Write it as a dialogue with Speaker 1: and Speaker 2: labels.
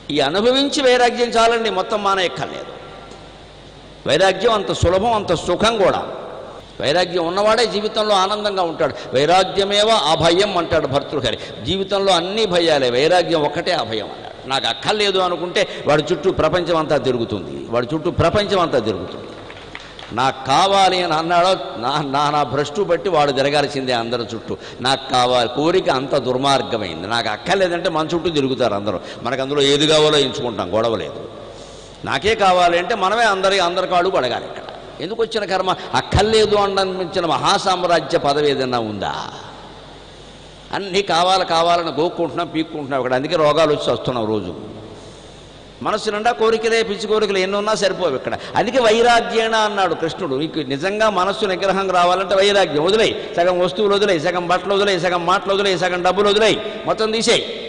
Speaker 1: ఈ అనుభవించి వైరాగ్యం చాలండి మొత్తం మానేయక్కర్లేదు వైరాగ్యం అంత సులభం అంత సుఖం కూడా వైరాగ్యం ఉన్నవాడే జీవితంలో ఆనందంగా ఉంటాడు వైరాగ్యమేవ అభయం అంటాడు భర్తృహరి జీవితంలో అన్ని భయాలే వైరాగ్యం ఒక్కటే అభయం అన్నాడు నాకు అక్కర్లేదు అనుకుంటే వాడి చుట్టూ ప్రపంచం అంతా తిరుగుతుంది వాడి చుట్టూ ప్రపంచం అంతా తిరుగుతుంది నాకు కావాలి అని అన్నాడో నా నా నా భ్రష్టు బట్టి వాడు జరగాల్సిందే అందరి చుట్టూ నాకు కావాలి కోరిక అంత దుర్మార్గమైంది నాకు అక్కర్లేదంటే మన చుట్టూ తిరుగుతారు అందరూ మనకు అందులో ఏది కావాలో ఎంచుకుంటాం గొడవ లేదు నాకే కావాలి అంటే మనమే అందరి అందరి కాడు అడగాలి ఇక్కడ ఎందుకు వచ్చిన కర్మ అక్కర్లేదు అనిపించిన మహాసామ్రాజ్య పదవి ఏదైనా ఉందా అన్నీ కావాలి కావాలని గోక్కుంటున్నాం పీక్కుంటున్నాం ఇక్కడ అందుకే రోగాలు వచ్చి వస్తున్నాం రోజు మనస్సు నిండా కోరికలే పిచ్చి కోరికలు ఎన్ని ఉన్నా సరిపోవు ఇక్కడ అందుకే వైరాగ్యేణ అన్నాడు కృష్ణుడు నీకు నిజంగా మనస్సు నిగ్రహం రావాలంటే వైరాగ్యం వదిలేయి సగం వస్తువులు వదిలేయి సగం బట్టలు వదిలేయి సగం మాటలు వదిలేయి సగం డబ్బులు వదిలేయి మొత్తం తీసేయి